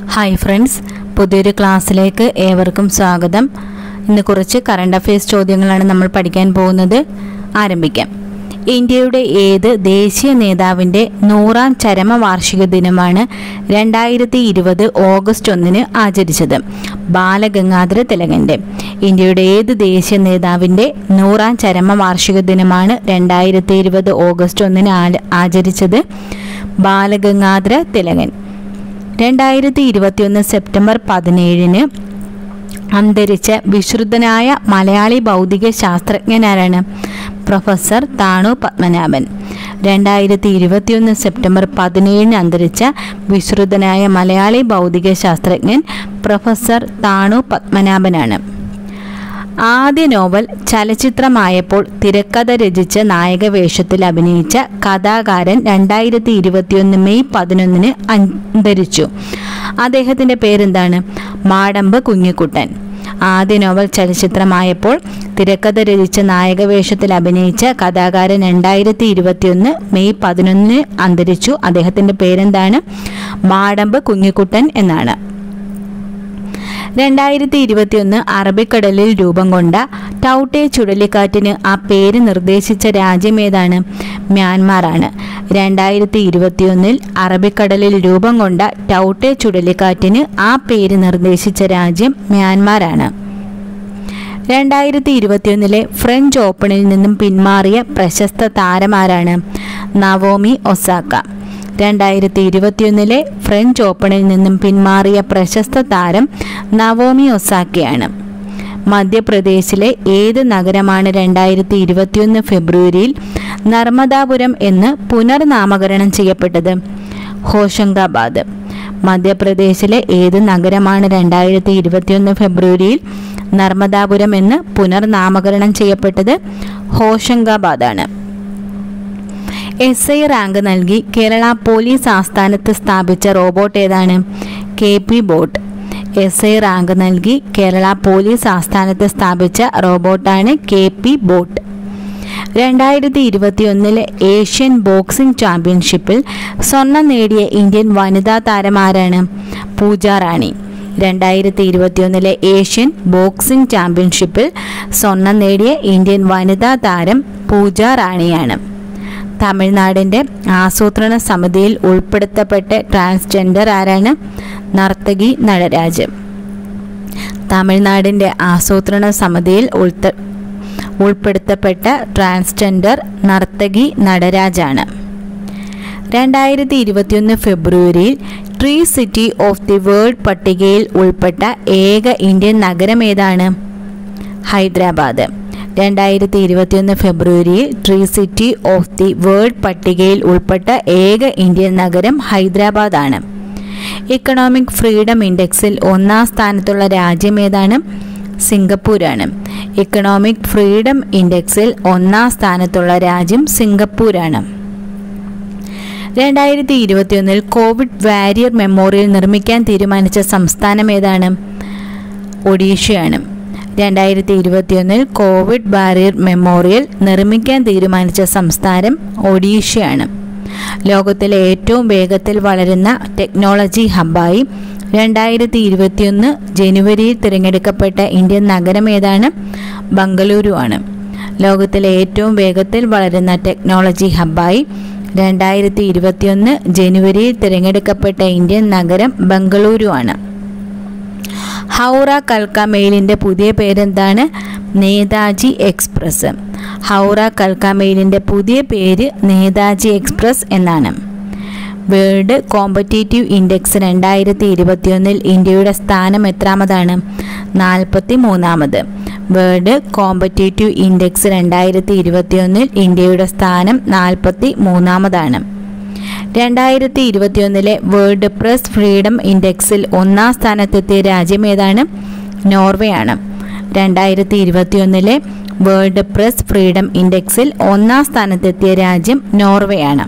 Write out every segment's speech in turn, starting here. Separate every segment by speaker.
Speaker 1: hi friends പുതിയൊരു ക്ലാസ്സിലേക്ക് ഏവർക്കും സ്വാഗതം ഇന്ന് കുറച്ച് കറണ്ട് അഫയേഴ്സ് ചോദ്യങ്ങളാണ് നമ്മൾ പഠിക്കാൻ പോകുന്നത് ആരംഭിക്കാം ഇന്ത്യയുടെ ഏത് ദേശീയ നേതാവിൻ്റെ നൂറാം ചരമവാർഷിക ദിനമാണ് രണ്ടായിരത്തി ഇരുപത് ഓഗസ്റ്റ് ഒന്നിന് ആചരിച്ചത് ബാലഗംഗാധര തിലകൻ്റെ ഇന്ത്യയുടെ ഏത് ദേശീയ നേതാവിൻ്റെ നൂറാം ചരമവാർഷിക ദിനമാണ് രണ്ടായിരത്തി ഇരുപത് ഓഗസ്റ്റ് ഒന്നിന് ആ- ആചരിച്ചത് ബാലഗംഗാധര തിലകൻ രണ്ടായിരത്തി ഇരുപത്തിയൊന്ന് സെപ്റ്റംബർ പതിനേഴിന് അന്തരിച്ച വിശ്രുതനായ മലയാളി ഭൗതിക ശാസ്ത്രജ്ഞനാരാണ് പ്രൊഫസർ താണു പത്മനാഭൻ രണ്ടായിരത്തി ഇരുപത്തിയൊന്ന് സെപ്റ്റംബർ പതിനേഴിന് അന്തരിച്ച വിശ്രുതനായ മലയാളി ഭൗതിക ശാസ്ത്രജ്ഞൻ പ്രൊഫസർ താണു പത്മനാഭനാണ് ആദ്യ നോവൽ ചലച്ചിത്രമായപ്പോൾ തിരക്കഥ രചിച്ച നായക വേഷത്തിൽ അഭിനയിച്ച കഥാകാരൻ രണ്ടായിരത്തി ഇരുപത്തിയൊന്ന് മെയ് പതിനൊന്നിന് അന്തരിച്ചു അദ്ദേഹത്തിൻ്റെ പേരെന്താണ് മാടമ്പ് കുഞ്ഞിക്കുട്ടൻ ആദ്യ നോവൽ ചലച്ചിത്രമായപ്പോൾ തിരക്കഥ രചിച്ച നായക വേഷത്തിൽ അഭിനയിച്ച കഥാകാരൻ രണ്ടായിരത്തി ഇരുപത്തിയൊന്ന് മെയ് പതിനൊന്നിന് അന്തരിച്ചു അദ്ദേഹത്തിൻ്റെ പേരെന്താണ് മാടമ്പ് കുഞ്ഞിക്കുട്ടൻ എന്നാണ് രണ്ടായിരത്തി ഇരുപത്തിയൊന്ന് അറബിക്കടലിൽ രൂപം കൊണ്ട ടൗട്ടെ ചുഴലിക്കാറ്റിന് ആ പേര് നിർദ്ദേശിച്ച രാജ്യം ഏതാണ് മ്യാൻമാറാണ് രണ്ടായിരത്തി ഇരുപത്തിയൊന്നിൽ അറബിക്കടലിൽ രൂപം കൊണ്ട ടൗട്ടെ ചുഴലിക്കാറ്റിന് ആ പേര് നിർദ്ദേശിച്ച രാജ്യം മ്യാൻമാറാണ് രണ്ടായിരത്തി ഇരുപത്തിയൊന്നിലെ ഫ്രഞ്ച് ഓപ്പണിൽ നിന്നും പിന്മാറിയ പ്രശസ്ത താരമാരാണ് നവോമി ഒസാക്ക രണ്ടായിരത്തി ഇരുപത്തിയൊന്നിലെ ഫ്രഞ്ച് ഓപ്പണിൽ നിന്നും പിന്മാറിയ പ്രശസ്ത താരം നവോമി ഒസാക്കയാണ് മധ്യപ്രദേശിലെ ഏത് നഗരമാണ് രണ്ടായിരത്തി ഇരുപത്തിയൊന്ന് ഫെബ്രുവരിയിൽ നർമ്മദാപുരം എന്ന് പുനർനാമകരണം ചെയ്യപ്പെട്ടത് ഹോഷങ്കാബാദ് മധ്യപ്രദേശിലെ ഏത് നഗരമാണ് രണ്ടായിരത്തി ഇരുപത്തിയൊന്ന് ഫെബ്രുവരിയിൽ നർമ്മദാപുരം എന്ന് പുനർനാമകരണം ചെയ്യപ്പെട്ടത് ഹോഷങ്കാബാദാണ് എസ് ഐ റാങ്ക് നൽകി കേരള പോലീസ് ആസ്ഥാനത്ത് സ്ഥാപിച്ച റോബോട്ട് ഏതാണ് K P bot S I rank നൽകി കേരള പോലീസ് ആസ്ഥാനത്ത് സ്ഥാപിച്ച റോബോട്ടാണ് കെ പി ബോട്ട് രണ്ടായിരത്തി ഇരുപത്തിയൊന്നിലെ ഏഷ്യൻ ബോക്സിംഗ് ചാമ്പ്യൻഷിപ്പിൽ സ്വർണം നേടിയ ഇന്ത്യൻ വനിതാ താരം ആരാണ് പൂജ റാണി രണ്ടായിരത്തി ഇരുപത്തിയൊന്നിലെ ഏഷ്യൻ ബോക്സിംഗ് ചാമ്പ്യൻഷിപ്പിൽ സ്വർണം നേടിയ ഇന്ത്യൻ വനിതാ താരം പൂജ റാണിയാണ് തമിഴ്നാടിൻ്റെ ആസൂത്രണ സമിതിയിൽ ഉൾപ്പെടുത്തപ്പെട്ട ട്രാൻസ്ജെൻഡർ ആരാണ് നർത്തകി നടരാജ് തമിഴ്നാടിൻ്റെ ആസൂത്രണ സമിതിയിൽ ഉൾത്ത ഉൾപ്പെടുത്തപ്പെട്ട ട്രാൻസ്ജെൻഡർ നർത്തകി നടരാജാണ് രണ്ടായിരത്തി ഇരുപത്തിയൊന്ന് ഫെബ്രുവരിയിൽ tree city of the world പട്ടികയിൽ ഉൾപ്പെട്ട ഏക ഇന്ത്യൻ നഗരം ഏതാണ് ഹൈദരാബാദ് രണ്ടായിരത്തി ഇരുപത്തിയൊന്ന് ഫെബ്രുവരിയിൽ tree city of the world പട്ടികയിൽ ഉൾപ്പെട്ട ഏക ഇന്ത്യൻ നഗരം ഹൈദരാബാദാണ് ഇക്കണോമിക് ഫ്രീഡം ഇൻഡെക്സിൽ ഒന്നാം സ്ഥാനത്തുള്ള രാജ്യം ഏതാണ് സിംഗപ്പൂരാണ് ഇക്കണോമിക് ഫ്രീഡം ഇൻഡെക്സിൽ ഒന്നാം സ്ഥാനത്തുള്ള രാജ്യം സിംഗപ്പൂരാണ് രണ്ടായിരത്തി ഇരുപത്തിയൊന്നിൽ കോവിഡ് വാരിയർ മെമ്മോറിയൽ നിർമ്മിക്കാൻ തീരുമാനിച്ച സംസ്ഥാനം ഏതാണ് ഒഡീഷയാണ് രണ്ടായിരത്തി ഇരുപത്തിയൊന്നിൽ കോവിഡ് ബാരിയർ മെമ്മോറിയൽ നിർമ്മിക്കാൻ തീരുമാനിച്ച സംസ്ഥാനം ഒഡീഷയാണ് ലോകത്തിലെ ഏറ്റവും വേഗത്തിൽ വളരുന്ന ടെക്നോളജി ഹബ്ബായി രണ്ടായിരത്തി ഇരുപത്തിയൊന്ന് ജനുവരിയിൽ തിരഞ്ഞെടുക്കപ്പെട്ട ഇന്ത്യൻ നഗരം ഏതാണ് ബംഗളൂരു ആണ് ലോകത്തിലെ ഏറ്റവും വേഗത്തിൽ വളരുന്ന ടെക്നോളജി ഹബ്ബായി രണ്ടായിരത്തി ഇരുപത്തിയൊന്ന് ജനുവരിയിൽ തിരഞ്ഞെടുക്കപ്പെട്ട ഇന്ത്യൻ നഗരം ബംഗളൂരു ആണ് ഹൗറ കൽക്ക മെയിലിൻ്റെ പുതിയ പേരെന്താണ് നേതാജി എക്സ്പ്രസ് ഹൗറ കൽക്ക മെയിലിൻ്റെ പുതിയ പേര് നേതാജി എക്സ്പ്രസ് എന്നാണ് വേൾഡ് കോമ്പറ്റേറ്റീവ് ഇൻഡെക്സ് രണ്ടായിരത്തി ഇരുപത്തിയൊന്നിൽ ഇന്ത്യയുടെ സ്ഥാനം എത്രാമതാണ് നാൽപ്പത്തി മൂന്നാമത് വേൾഡ് കോമ്പറ്റേറ്റീവ് ഇൻഡെക്സ് രണ്ടായിരത്തി ഇരുപത്തിയൊന്നിൽ ഇന്ത്യയുടെ സ്ഥാനം നാൽപ്പത്തി മൂന്നാമതാണ് രണ്ടായിരത്തി ഇരുപത്തിയൊന്നിലെ വേൾഡ് പ്രസ് ഫ്രീഡം ഇൻഡെക്സിൽ ഒന്നാം സ്ഥാനത്തെത്തിയ രാജ്യം ഏതാണ് നോർവേ ആണ് രണ്ടായിരത്തി ഇരുപത്തിയൊന്നിലെ വേൾഡ് പ്രസ് ഫ്രീഡം ഇൻഡെക്സിൽ ഒന്നാം സ്ഥാനത്തെത്തിയ രാജ്യം നോർവേ ആണ്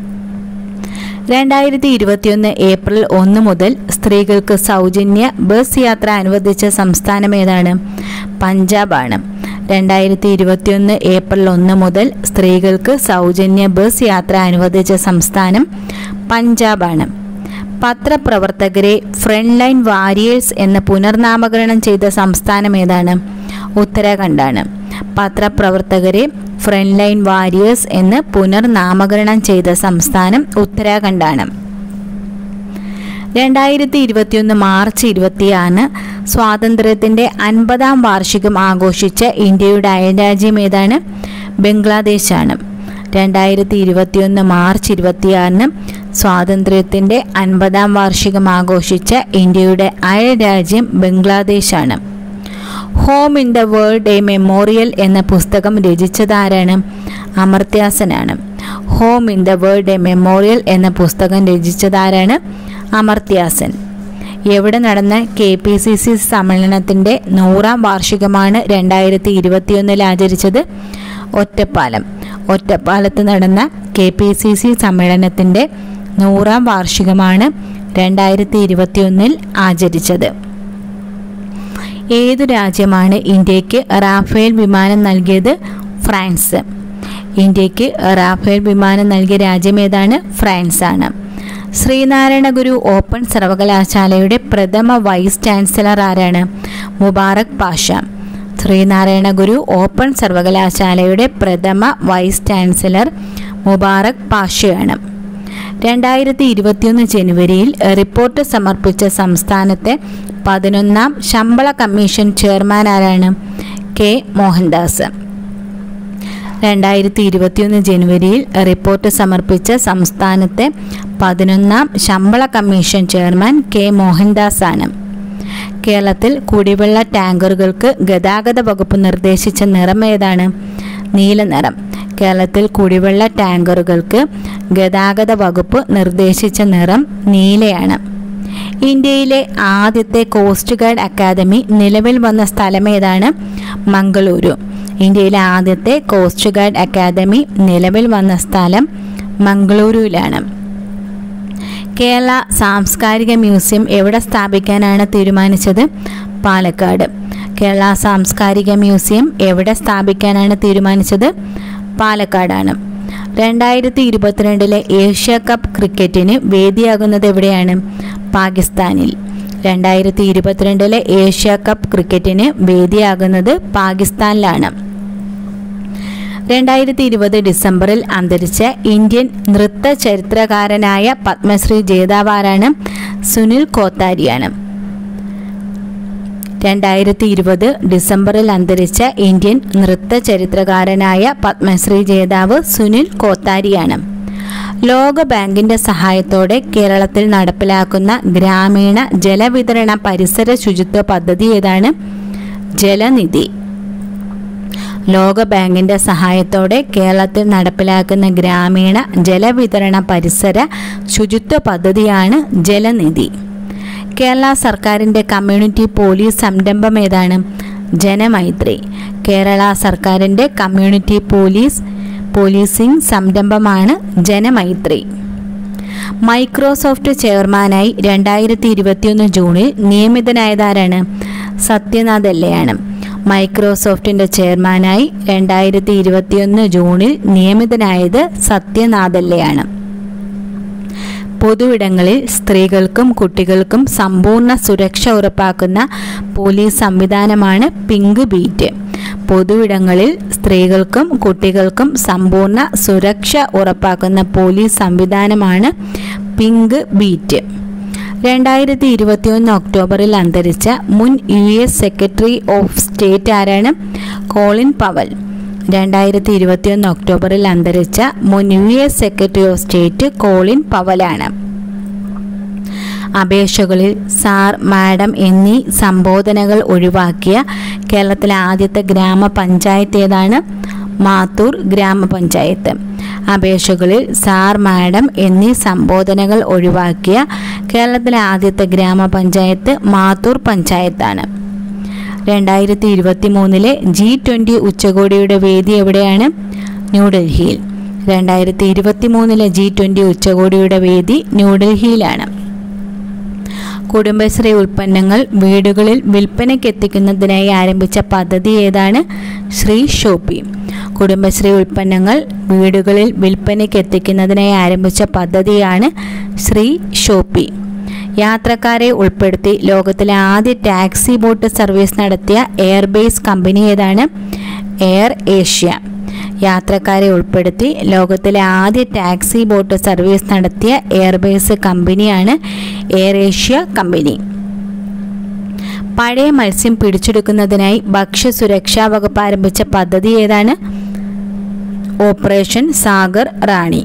Speaker 1: രണ്ടായിരത്തി ഇരുപത്തിയൊന്ന് ഏപ്രിൽ ഒന്ന് മുതൽ സ്ത്രീകൾക്ക് സൗജന്യ ബസ് യാത്ര അനുവദിച്ച സംസ്ഥാനം ഏതാണ് പഞ്ചാബാണ് രണ്ടായിരത്തി ഇരുപത്തിയൊന്ന് ഏപ്രിൽ ഒന്ന് മുതൽ സ്ത്രീകൾക്ക് സൗജന്യ ബസ് യാത്ര അനുവദിച്ച സംസ്ഥാനം പഞ്ചാബാണ് പത്രപ്രവർത്തകരെ ഫ്രണ്ട് ലൈൻ വാരിയേഴ്സ് എന്ന് പുനർനാമകരണം ചെയ്ത സംസ്ഥാനം ഏതാണ് ഉത്തരാഖണ്ഡാണ് പത്രപ്രവർത്തകരെ ഫ്രണ്ട് ലൈൻ വാരിയേഴ്സ് എന്ന് പുനർനാമകരണം ചെയ്ത സംസ്ഥാനം ഉത്തരാഖണ്ഡാണ് രണ്ടായിരത്തി ഇരുപത്തിയൊന്ന് മാർച്ച് ഇരുപത്തിയാറിന് സ്വാതന്ത്ര്യത്തിൻ്റെ അൻപതാം വാർഷികം ആഘോഷിച്ച ഇന്ത്യയുടെ അയൽരാജ്യം ഏതാണ് ബംഗ്ലാദേശാണ് രണ്ടായിരത്തി ഇരുപത്തിയൊന്ന് മാർച്ച് ഇരുപത്തിയാറിന് സ്വാതന്ത്ര്യത്തിൻ്റെ അൻപതാം വാർഷികം ആഘോഷിച്ച ഇന്ത്യയുടെ അയൽരാജ്യം ബംഗ്ലാദേശാണ് home in the world a memorial എന്ന പുസ്തകം രചിച്ചതാരാണ് അമർത്യാസനാണ് home in the world a memorial എന്ന പുസ്തകം രചിച്ചതാരാണ് അമർത്യാസൻ എവിടെ നടന്ന കെ പി സി സി സമ്മേളനത്തിൻ്റെ നൂറാം വാർഷികമാണ് രണ്ടായിരത്തി ഇരുപത്തിയൊന്നിൽ ആചരിച്ചത് ഒറ്റപ്പാലം ഒറ്റപ്പാലത്ത് നടന്ന കെ പി സി സി സമ്മേളനത്തിൻ്റെ നൂറാം വാർഷികമാണ് രണ്ടായിരത്തി ഇരുപത്തിയൊന്നിൽ ആചരിച്ചത് ഏതു രാജ്യമാണ് ഇന്ത്യക്ക് റാഫേൽ വിമാനം നൽകിയത് ഫ്രാൻസ് ഇന്ത്യക്ക് റാഫേൽ വിമാനം നൽകിയ രാജ്യം ഏതാണ് ഫ്രാൻസ് ആണ് ശ്രീനാരായണ ഗുരു ഓപ്പൺ സർവകലാശാലയുടെ പ്രഥമ വൈസ് ചാൻസലർ ആരാണ് മുബാറക് പാഷ ശ്രീനാരായണ ഗുരു ഓപ്പൺ സർവകലാശാലയുടെ പ്രഥമ വൈസ് ചാൻസലർ മുബാറക് പാഷയാണ് രണ്ടായിരത്തി ഇരുപത്തിയൊന്ന് ജനുവരിയിൽ റിപ്പോർട്ട് സമർപ്പിച്ച സംസ്ഥാനത്തെ പതിനൊന്നാം ശമ്പള കമ്മീഷൻ ചെയർമാൻ ആരാണ് കെ മോഹൻദാസ് രണ്ടായിരത്തി ഇരുപത്തിയൊന്ന് ജനുവരിയിൽ റിപ്പോർട്ട് സമർപ്പിച്ച സംസ്ഥാനത്തെ പതിനൊന്നാം ശമ്പള കമ്മീഷൻ ചെയർമാൻ കെ മോഹൻദാസ് ആണ് കേരളത്തിൽ കുടിവെള്ള ടാങ്കറുകൾക്ക് ഗതാഗത വകുപ്പ് നിർദ്ദേശിച്ച നിറം ഏതാണ് നീല നിറം കേരളത്തിൽ കുടിവെള്ള ടാങ്കറുകൾക്ക് ഗതാഗത വകുപ്പ് നിർദ്ദേശിച്ച നിറം നീലയാണ് ഇന്ത്യയിലെ ആദ്യത്തെ കോസ്റ്റ് ഗാർഡ് അക്കാദമി നിലവിൽ വന്ന സ്ഥലം ഏതാണ് മംഗളൂരു ഇന്ത്യയിലെ ആദ്യത്തെ കോസ്റ്റ് ഗാർഡ് അക്കാദമി നിലവിൽ വന്ന സ്ഥലം മംഗളൂരുവിലാണ് കേരള സാംസ്കാരിക മ്യൂസിയം എവിടെ സ്ഥാപിക്കാനാണ് തീരുമാനിച്ചത് പാലക്കാട് കേരള സാംസ്കാരിക മ്യൂസിയം എവിടെ സ്ഥാപിക്കാനാണ് തീരുമാനിച്ചത് പാലക്കാടാണ് രണ്ടായിരത്തി ഇരുപത്തിരണ്ടിലെ ഏഷ്യ കപ്പ് ക്രിക്കറ്റിന് വേദിയാകുന്നത് എവിടെയാണ് പാകിസ്ഥാനിൽ രണ്ടായിരത്തി ഇരുപത്തിരണ്ടിലെ ഏഷ്യ കപ്പ് ക്രിക്കറ്റിന് വേദിയാകുന്നത് പാകിസ്ഥാനിലാണ് രണ്ടായിരത്തി ഇരുപത് ഡിസംബറിൽ അന്തരിച്ച ഇന്ത്യൻ നൃത്ത ചരിത്രകാരനായ പത്മശ്രീ ജേതാവാരാണ് സുനിൽ കോത്താരിയാണ് രണ്ടായിരത്തി ഇരുപത് ഡിസംബറിൽ അന്തരിച്ച ഇന്ത്യൻ നൃത്ത ചരിത്രകാരനായ പത്മശ്രീ ജേതാവ് സുനിൽ കോത്താരിയാണ് ലോക ബാങ്കിന്റെ സഹായത്തോടെ കേരളത്തിൽ നടപ്പിലാക്കുന്ന ഗ്രാമീണ ജലവിതരണ പരിസര ശുചിത്വ പദ്ധതി ഏതാണ് ജലനിധി ലോക ബാങ്കിന്റെ സഹായത്തോടെ കേരളത്തിൽ നടപ്പിലാക്കുന്ന ഗ്രാമീണ ജലവിതരണ പരിസര ശുചിത്വ പദ്ധതിയാണ് ജലനിധി കേരള സർക്കാരിൻ്റെ കമ്മ്യൂണിറ്റി പോലീസ് സംരംഭം ഏതാണ് ജനമൈത്രി കേരള സർക്കാരിൻ്റെ കമ്മ്യൂണിറ്റി പോലീസ് പോലീസിംഗ് സംരംഭമാണ് ജനമൈത്രി മൈക്രോസോഫ്റ്റ് ചെയർമാനായി രണ്ടായിരത്തി ഇരുപത്തിയൊന്ന് ജൂണിൽ നിയമിതനായതാരാണ് സത്യനാഥ് എല്ലയാണ് മൈക്രോസോഫ്റ്റിൻ്റെ ചെയർമാനായി രണ്ടായിരത്തി ഇരുപത്തിയൊന്ന് ജൂണിൽ നിയമിതനായത് സത്യനാഥ് എല്ലയാണ് പൊതുവിടങ്ങളിൽ സ്ത്രീകൾക്കും കുട്ടികൾക്കും സമ്പൂർണ്ണ സുരക്ഷ ഉറപ്പാക്കുന്ന പോലീസ് സംവിധാനമാണ് പിങ്ക് ബീറ്റ് പൊതുവിടങ്ങളിൽ സ്ത്രീകൾക്കും കുട്ടികൾക്കും സമ്പൂർണ്ണ സുരക്ഷ ഉറപ്പാക്കുന്ന പോലീസ് സംവിധാനമാണ് പിങ്ക് ബീറ്റ് രണ്ടായിരത്തി ഇരുപത്തിയൊന്ന് ഒക്ടോബറിൽ അന്തരിച്ച മുൻ U S secretary of state ആരാണ് കോളിൻ പവൽ രണ്ടായിരത്തി ഇരുപത്തിയൊന്ന് ഒക്ടോബറിൽ അന്തരിച്ച മുൻ U S secretary of state Colin പവലാണ് അപേക്ഷകളിൽ സാർ മാഡം എന്നീ സംബോധനകൾ ഒഴിവാക്കിയ കേരളത്തിലെ ആദ്യത്തെ ഗ്രാമപഞ്ചായത്ത് ഏതാണ് മാത്തൂർ ഗ്രാമപഞ്ചായത്ത് അപേക്ഷകളിൽ സാർ മാഡം എന്നീ സംബോധനകൾ ഒഴിവാക്കിയ കേരളത്തിലെ ആദ്യത്തെ ഗ്രാമപഞ്ചായത്ത് മാത്തൂർ പഞ്ചായത്താണ് രണ്ടായിരത്തി ഇരുപത്തി മൂന്നിലെ ജി ട്വൻ്റി ഉച്ചകോടിയുടെ വേദി എവിടെയാണ് ന്യൂഡൽഹിയിൽ രണ്ടായിരത്തി ഇരുപത്തി മൂന്നിലെ ജി ട്വൻ്റി ഉച്ചകോടിയുടെ വേദി ന്യൂഡൽഹിയിലാണ് കുടുംബശ്രീ ഉൽപ്പന്നങ്ങൾ വീടുകളിൽ വിൽപ്പനയ്ക്ക് എത്തിക്കുന്നതിനായി ആരംഭിച്ച പദ്ധതി ഏതാണ് ശ്രീ ഷോപ്പി കുടുംബശ്രീ ഉൽപ്പന്നങ്ങൾ വീടുകളിൽ വിൽപ്പനയ്ക്ക് എത്തിക്കുന്നതിനായി ആരംഭിച്ച പദ്ധതിയാണ് ശ്രീ ഷോപ്പി യാത്രക്കാരെ ഉൾപ്പെടുത്തി ലോകത്തിലെ ആദ്യ ടാക്സി ബോട്ട് സർവീസ് നടത്തിയ എയർബേസ് കമ്പനി ഏതാണ് എയർ ഏഷ്യ യാത്രക്കാരെ ഉൾപ്പെടുത്തി ലോകത്തിലെ ആദ്യ ടാക്സി ബോട്ട് സർവീസ് നടത്തിയ എയർബേസ് കമ്പനിയാണ് എയർ ഏഷ്യ കമ്പനി പഴയ മത്സ്യം പിടിച്ചെടുക്കുന്നതിനായി ഭക്ഷ്യസുരക്ഷാ വകുപ്പ് ആരംഭിച്ച പദ്ധതി ഏതാണ് ഓപ്പറേഷൻ സാഗർ റാണി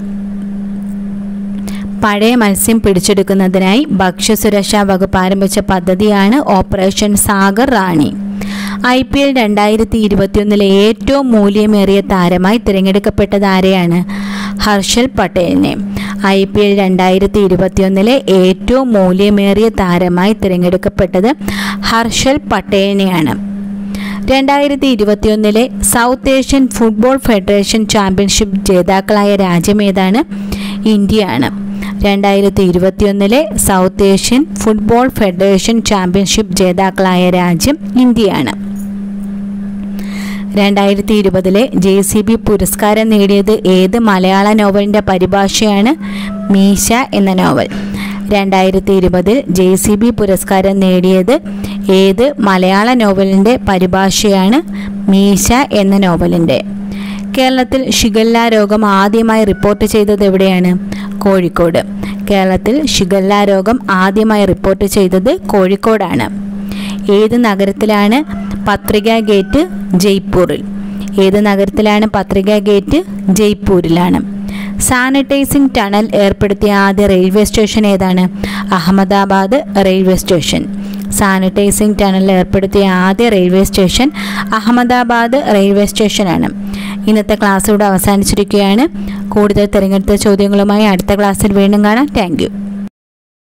Speaker 1: പഴയ മത്സ്യം പിടിച്ചെടുക്കുന്നതിനായി ഭക്ഷ്യസുരക്ഷാ വകുപ്പ് ആരംഭിച്ച പദ്ധതിയാണ് operation Sagar Rani I P L രണ്ടായിരത്തി ഇരുപത്തിയൊന്നിലെ ഏറ്റവും മൂല്യമേറിയ താരമായി തിരഞ്ഞെടുക്കപ്പെട്ടത് ആരെയാണ് ഹർഷൽ പട്ടേലിനെ ഐ പി എൽ രണ്ടായിരത്തി ഇരുപത്തിയൊന്നിലെ ഏറ്റവും മൂല്യമേറിയ താരമായി തിരഞ്ഞെടുക്കപ്പെട്ടത് ഹർഷൽ പട്ടേലിനെയാണ് രണ്ടായിരത്തി ഇരുപത്തിയൊന്നിലെ south Asian football federation championship ജേതാക്കളായ രാജ്യം ഏതാണ് ഇന്ത്യയാണ് രണ്ടായിരത്തി ഇരുപത്തിയൊന്നിലെ south Asian football federation championship ജേതാക്കളായ രാജ്യം ഇന്ത്യയാണ് രണ്ടായിരത്തി ഇരുപതിലെ ജെ സി ബി പുരസ്കാരം നേടിയത് ഏത് മലയാള നോവലിൻ്റെ പരിഭാഷയാണ് മീശ എന്ന നോവൽ രണ്ടായിരത്തി ഇരുപതിൽ ജെ സി ബി പുരസ്കാരം നേടിയത് ഏത് മലയാള നോവലിൻ്റെ പരിഭാഷയാണ് മീശ എന്ന നോവലിൻ്റെ കേരളത്തിൽ ഷിഗല്ല രോഗം ആദ്യമായി റിപ്പോർട്ട് ചെയ്തത് എവിടെയാണ് കോഴിക്കോട് കേരളത്തിൽ ഷിഗല്ല രോഗം ആദ്യമായി റിപ്പോർട്ട് ചെയ്തത് കോഴിക്കോടാണ് ഏത് നഗരത്തിലാണ് പത്രിക ഗേറ്റ് ജയ്പൂരിൽ ഏത് നഗരത്തിലാണ് പത്രിക ഗേറ്റ് ജയ്പൂരിലാണ് സാനിറ്റൈസിംഗ് ടണൽ ഏർപ്പെടുത്തിയ ആദ്യ റെയിൽവേ സ്റ്റേഷൻ ഏതാണ് Ahmedabad railway station sanitising tunnel ഏർപ്പെടുത്തിയ ആദ്യ റെയിൽവേ സ്റ്റേഷൻ അഹമ്മദാബാദ് റെയിൽവേ സ്റ്റേഷനാണ് ഇന്നത്തെ ക്ലാസ് ഇവിടെ അവസാനിച്ചിരിക്കുകയാണ് കൂടുതൽ തിരഞ്ഞെടുത്ത ചോദ്യങ്ങളുമായി അടുത്ത ക്ലാസ്സിൽ വീണ്ടും കാണാം താങ്ക്